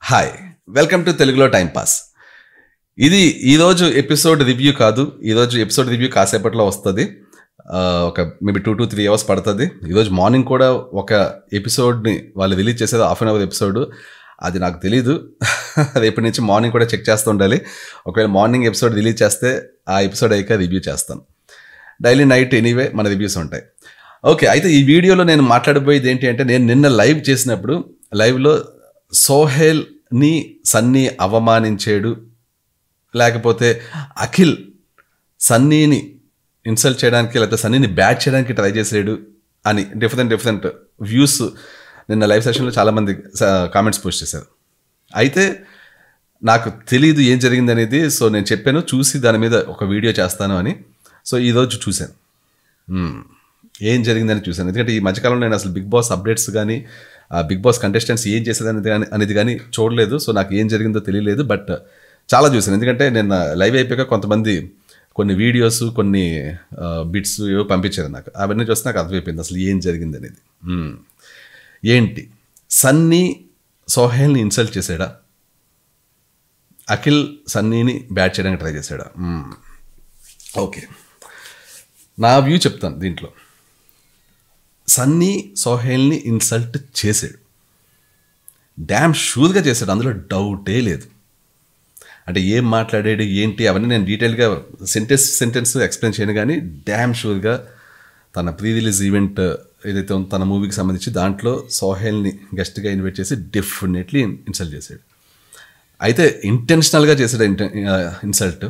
Hi welcome to తెలుగులో time pass ఇది ఈరోజు ఎపిసోడ్ రివ్యూ కాదు ఈరోజు ఎపిసోడ్ రివ్యూ కాసేపట్లో వస్తుంది ఆ, ఒక maybe two to three hours పడుతుంది ఈరోజు మార్నింగ్ కూడా ఒక ఎపిసోడ్ని వాళ్ళు రిలీజ్ చేసేది హాఫ్ అన్ అవర్ ఎపిసోడ్ అది నాకు తెలీదు రేపటి నుంచి మార్నింగ్ కూడా చెక్ చేస్తూ ఉండాలి ఒకవేళ మార్నింగ్ ఎపిసోడ్ రిలీజ్ చేస్తే ఆ ఎపిసోడ్ అయ్యాక రివ్యూ చేస్తాను డైలీ నైట్ ఎనీవే మన రివ్యూస్ ఉంటాయి ఓకే అయితే ఈ వీడియోలో నేను మాట్లాడబోయేది ఏంటి అంటే నేను నిన్న లైవ్ చేసినప్పుడు లైవ్లో సోహెల్ని సన్నీ అవమానించాడు లేకపోతే అఖిల్ సన్నీని ఇన్సల్ట్ చేయడానికి లేకపోతే సన్నీని బ్యాట్ చేయడానికి ట్రై చేసాడు అని డిఫరెంట్ డిఫరెంట్ వ్యూస్ నిన్న లైవ్ సెషన్లో చాలామంది కామెంట్స్ పోస్ట్ చేశారు అయితే నాకు తెలియదు ఏం జరిగింది అనేది సో నేను చెప్పాను చూసి దాని మీద ఒక వీడియో చేస్తాను అని సో ఈరోజు చూశాను మ్మ్. ఏం జరిగిందని చూశాను ఎందుకంటే ఈ మధ్యకాలంలో నేను అసలు బిగ్ బాస్ అప్డేట్స్ కానీ ఆ బిగ్ బాస్ కంటెస్టెంట్స్ ఏం చేసేది అనేది కానీ అనేది కానీ చూడలేదు సో నాకు ఏం జరిగిందో తెలియలేదు బట్ చాలా చూశాను ఎందుకంటే నేను లైవ్ అయిపోయాక కొంతమంది కొన్ని వీడియోస్ కొన్ని బిట్స్ ఏవో పంపించారు నాకు అవన్నీ చూస్తే నాకు అర్థమైపోయింది అసలు ఏం జరిగింది అనేది మ్మ్. ఏంటి సన్నీ సోహెల్ని ఇన్సల్ట్ చేశాడా అఖిల్ సన్నీని బ్యాట్ చేయడానికి ట్రై చేశాడా మ్మ్. ఓకే నా వ్యూ చెప్తాను దీంట్లో సన్నీ సోహెల్ని ఇన్సల్ట్ చేశాడు డ్యామ్ షూర్గా చేశాడు అందులో డౌటే లేదు అంటే ఏం మాట్లాడాడు ఏంటి అవన్నీ నేను డీటెయిల్గా సెంటెన్స్ సెంటెన్స్ ఎక్స్ప్లెయిన్ చేయను కానీ డ్యామ్ షూర్గా తన ప్రీ రిలీజ్ ఈవెంట్ ఏదైతే ఉందో తన మూవీకి సంబంధించి దాంట్లో సోహెల్ని గెస్ట్గా ఇన్వైట్ చేసి డెఫినెట్లీ ఇన్సల్ట్ చేశాడు అయితే ఇంటెన్షనల్గా చేశాడు ఇన్సల్ట్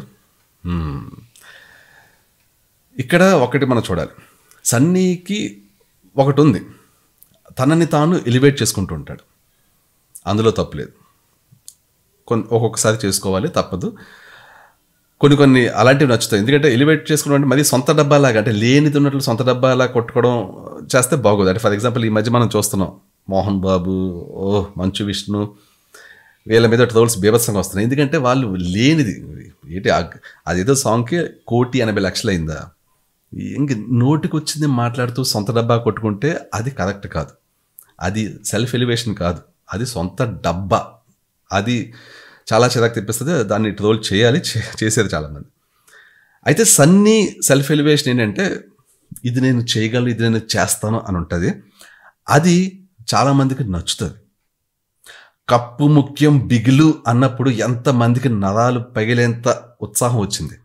ఇక్కడ ఒకటి మనం చూడాలి సన్నీకి ఒకటి ఉంది తనని తాను ఎలివేట్ చేసుకుంటూ ఉంటాడు అందులో తప్పులేదు కొన్ని ఒక్కొక్కసారి చేసుకోవాలి తప్పదు కొన్ని కొన్ని అలాంటివి నచ్చుతాయి ఎందుకంటే ఎలివేట్ చేసుకోవడం అంటే మరి సొంత డబ్బాలాగా అంటే లేనిది ఉన్నట్లు సొంత డబ్బాలా కొట్టుకోవడం చేస్తే బాగోదు అంటే ఫర్ ఎగ్జాంపుల్ ఈ మధ్య మనం చూస్తున్నాం మోహన్ బాబు ఓ మంచు విష్ణు వీళ్ళ మీద ట్రోల్స్ బీభత్సంగా వస్తున్నాయి ఎందుకంటే వాళ్ళు లేనిది ఏంటి ఆ- అదేదో సాంగ్కి కోటి ఎనభై లక్షలు అయిందా ఇంక నోటికి వచ్చింది మాట్లాడుతూ సొంత డబ్బా కొట్టుకుంటే అది కరెక్ట్ కాదు అది సెల్ఫ్ ఎలివేషన్ కాదు అది సొంత డబ్బా అది చాలా చిరాకు తెప్పిస్తుంది దాన్ని ట్రోల్ చేయాలి చే- చేసేది చాలామంది అయితే సన్నీ సెల్ఫ్ ఎలివేషన్ ఏంటంటే ఇది నేను చేయగలను ఇది నేను చేస్తాను అని ఉంటుంది అది చాలామందికి నచ్చుతుంది కప్పు ముఖ్యం బిగులు అన్నప్పుడు ఎంతమందికి నరాలు పగిలేంత ఉత్సాహం వచ్చింది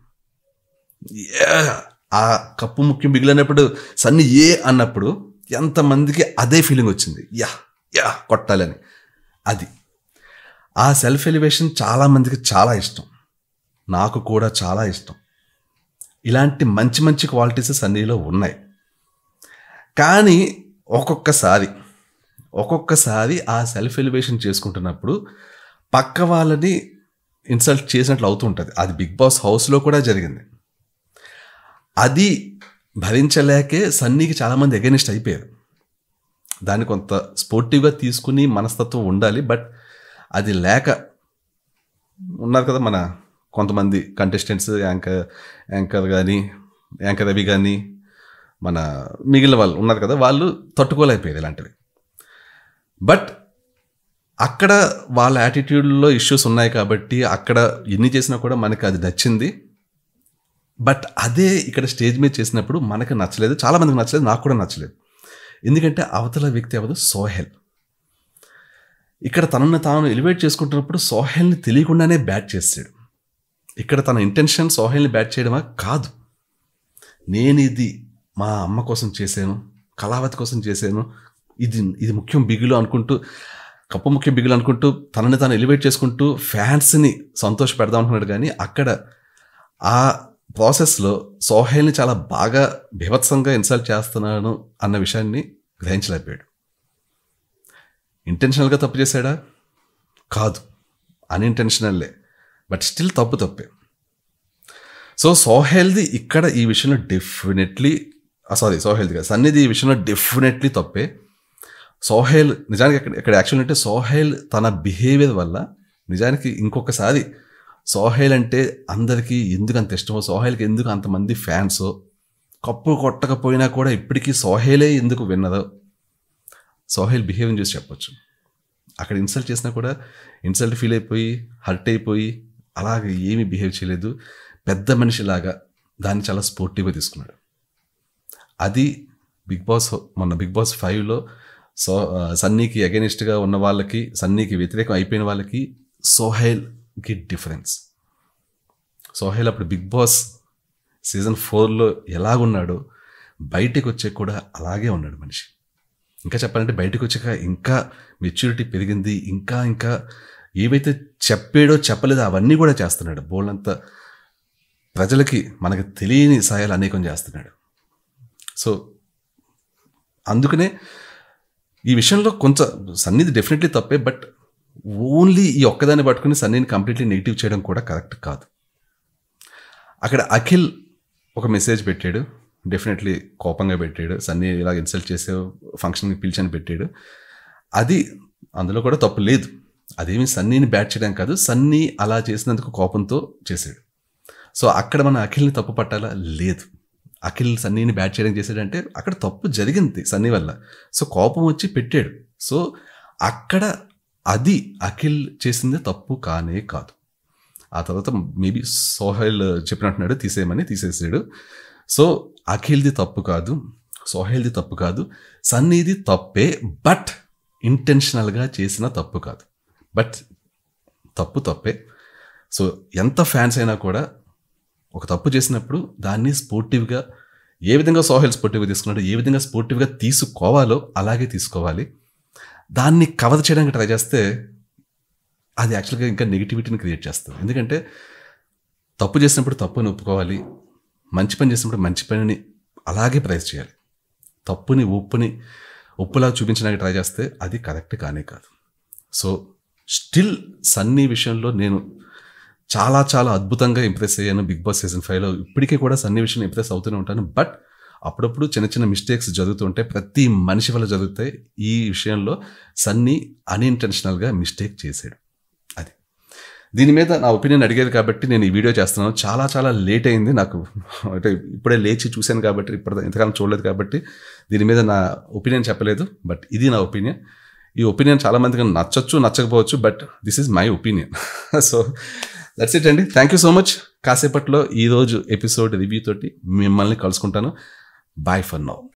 Yeah! ఆ కప్పు ముఖ్యం బిగులు అన్నప్పుడు సన్ని ఏ అన్నప్పుడు ఎంతమందికి అదే ఫీలింగ్ వచ్చింది యా యా కొట్టాలని అది ఆ సెల్ఫ్ ఎలివేషన్ చాలామందికి చాలా ఇష్టం నాకు కూడా చాలా ఇష్టం ఇలాంటి మంచి మంచి క్వాలిటీస్ సన్నీలో ఉన్నాయి కానీ ఒక్కొక్కసారి ఒక్కొక్కసారి ఆ సెల్ఫ్ ఎలివేషన్ చేసుకుంటున్నప్పుడు పక్క వాళ్ళని ఇన్సల్ట్ చేసినట్లు అవుతుంటుంది అది బిగ్ బాస్ హౌస్లో కూడా జరిగింది అది భరించలేకే సన్నీకి చాలామంది అగెనిస్ట్ అయిపోయారు దాన్ని కొంత స్పోర్టివ్గా తీసుకుని మనస్తత్వం ఉండాలి బట్ అది లేక ఉన్నారు కదా మన కొంతమంది కంటెస్టెంట్స్ యాంకర్ యాంకర్ కానీ యాంకర్ రవి కానీ మన మిగిలిన వాళ్ళు ఉన్నారు కదా వాళ్ళు తట్టుకోలేకపోయారు ఇలాంటివి బట్ అక్కడ వాళ్ళ యాటిట్యూడ్లో ఇష్యూస్ ఉన్నాయి కాబట్టి అక్కడ ఎన్ని చేసినా కూడా మనకి అది నచ్చింది బట్ అదే ఇక్కడ స్టేజ్ మీద చేసినప్పుడు మనకు నచ్చలేదు చాలా మందికి నచ్చలేదు నాకు కూడా నచ్చలేదు ఎందుకంటే అవతల వ్యక్తి ఎవరు సోహెల్ ఇక్కడ తనను తాను ఎలివేట్ చేసుకుంటున్నప్పుడు సోహెల్ని తెలియకుండానే బ్యాట్ చేసాడు ఇక్కడ తన ఇంటెన్షన్ సోహెల్ని బ్యాట్ చేయడమా కాదు నేను ఇది మా అమ్మ కోసం చేశాను కళావతి కోసం చేశాను ఇది ఇది ముఖ్యం బిగులు అనుకుంటూ కప్పు ముఖ్యం బిగులు అనుకుంటూ తనని తాను ఎలివేట్ చేసుకుంటూ ఫ్యాన్స్ని సంతోష పెడదాం అనుకున్నాడు కానీ అక్కడ ఆ ప్రాసెస్లో సోహెల్ని చాలా బాగా బీభత్సంగా ఇన్సల్ట్ చేస్తున్నాను అన్న విషయాన్ని గ్రహించలేకపోయాడు ఇంటెన్షనల్గా తప్పు చేశాడా కాదు అన్ఇంటెన్షనల్లే బట్ స్టిల్ తప్పు తప్పే సో సోహెల్ది ఇక్కడ ఈ విషయంలో డెఫినెట్లీ సారీ సోహెల్ది కాదు సన్నిధి ఈ విషయంలో డెఫినెట్లీ తప్పే సోహెల్ నిజానికి ఇక్కడ ఇక్కడ యాక్చువల్ అంటే సోహెల్ తన బిహేవియర్ వల్ల నిజానికి ఇంకొకసారి సోహెల్ అంటే అందరికీ ఎందుకు అంత ఇష్టమో సోహెల్కి ఎందుకు అంతమంది ఫ్యాన్స్ కప్పు కొట్టకపోయినా కూడా ఇప్పటికీ సోహెలే ఎందుకు విన్నదో సోహెల్ బిహేవియర్ చూసి చెప్పొచ్చు అక్కడ ఇన్సల్ట్ చేసినా కూడా ఇన్సల్ట్ ఫీల్ అయిపోయి హర్ట్ అయిపోయి అలాగే ఏమీ బిహేవ్ చేయలేదు పెద్ద మనిషిలాగా దాన్ని చాలా స్పోర్టివ్గా తీసుకున్నాడు అది బిగ్ బాస్ మొన్న బిగ్ బాస్ ఫైవ్లో సో ఆ, సన్నీకి అగెనిస్ట్గా ఉన్న వాళ్ళకి సన్నీకి వ్యతిరేకం అయిపోయిన వాళ్ళకి సోహైల్కి డిఫరెన్స్ సోహైల్ అప్పుడు బిగ్ బాస్ సీజన్ ఫోర్లో ఎలాగున్నాడో బయటికి వచ్చే కూడా అలాగే ఉన్నాడు మనిషి ఇంకా చెప్పాలంటే బయటకు వచ్చాక ఇంకా మెచ్యూరిటీ పెరిగింది ఇంకా ఇంకా ఏవైతే చెప్పాడో చెప్పలేదో అవన్నీ కూడా చేస్తున్నాడు బోల్డంత ప్రజలకి మనకు తెలియని సాయాలు అనేకం చేస్తున్నాడు సో అందుకనే ఈ విషయంలో కొంచెం సన్నీది డెఫినెట్లీ తప్పే బట్ ఓన్లీ ఈ ఒక్కదాన్ని పట్టుకుని సన్నీని కంప్లీట్లీ నెగిటివ్ చేయడం కూడా కరెక్ట్ కాదు అక్కడ అఖిల్ ఒక మెసేజ్ పెట్టాడు డెఫినెట్లీ కోపంగా పెట్టాడు సన్నీ ఇలా ఇన్సల్ట్ చేసే ఫంక్షన్కి పిలిచని పెట్టాడు అది అందులో కూడా తప్పు లేదు అదేమి సన్నీని బ్యాట్ చేయడం కాదు సన్నీ అలా చేసినందుకు కోపంతో చేశాడు సో అక్కడ మన అఖిల్ని తప్పు పట్టాలా లేదు అఖిల్ సన్నీని బ్యాట్ చేయడం చేశాడంటే అక్కడ తప్పు జరిగింది సన్నీ వల్ల సో కోపం వచ్చి పెట్టాడు సో అక్కడ అది అఖిల్ చేసింది తప్పు కానే కాదు ఆ తర్వాత మేబీ సోహెల్ చెప్పినట్టున్నాడు తీసేయమని తీసేసాడు సో అఖిల్ది తప్పు కాదు సోహెల్ది తప్పు కాదు సన్నీది తప్పే బట్ ఇంటెన్షనల్గా చేసిన తప్పు కాదు బట్ తప్పు తప్పే సో ఎంత ఫ్యాన్స్ అయినా కూడా ఒక తప్పు చేసినప్పుడు దాన్ని స్పోర్టివ్గా ఏ విధంగా సోహెల్ స్పోర్టివ్గా తీసుకున్నాడో ఏ విధంగా స్పోర్టివ్గా తీసుకోవాలో అలాగే తీసుకోవాలి దాన్ని కవర్ చేయడానికి ట్రై చేస్తే అది యాక్చువల్గా ఇంకా నెగిటివిటీని క్రియేట్ చేస్తుంది ఎందుకంటే తప్పు చేసినప్పుడు తప్పుని ఒప్పుకోవాలి మంచి పని చేసినప్పుడు మంచి పనిని అలాగే ప్రైజ్ చేయాలి తప్పుని ఉప్పుని ఉప్పులా చూపించడానికి ట్రై చేస్తే అది కరెక్ట్ కానే కాదు సో స్టిల్ సన్నీ విషయంలో నేను చాలా చాలా అద్భుతంగా ఇంప్రెస్ అయ్యాను బిగ్ బాస్ సీజన్ ఫైవ్లో ఇప్పటికీ కూడా సన్నీ విషయంలో ఇంప్రెస్ అవుతూనే ఉంటాను బట్ అప్పుడప్పుడు చిన్న చిన్న మిస్టేక్స్ జరుగుతుంటాయి ప్రతి మనిషి వల్ల జరుగుతాయి ఈ విషయంలో సన్నీ అన్ఇంటెన్షనల్గా మిస్టేక్ చేశాడు అది దీని మీద నా ఒపీనియన్ అడిగారు కాబట్టి నేను ఈ వీడియో చేస్తున్నాను చాలా చాలా లేట్ అయింది నాకు అంటే ఇప్పుడే లేచి చూశాను కాబట్టి ఇప్పుడు ఇంతకాలం చూడలేదు కాబట్టి దీని మీద నా ఒపీనియన్ చెప్పలేదు బట్ ఇది నా ఒపీనియన్ ఈ ఒపీనియన్ చాలా మందికి నచ్చచ్చు నచ్చకపోవచ్చు but this is my opinion so that's it అండి థ్యాంక్ యూ సో మచ్ కాసేపట్లో ఈరోజు ఎపిసోడ్ రివ్యూ తోటి మిమ్మల్ని కలుసుకుంటాను బాయ్ ఫర్ నౌ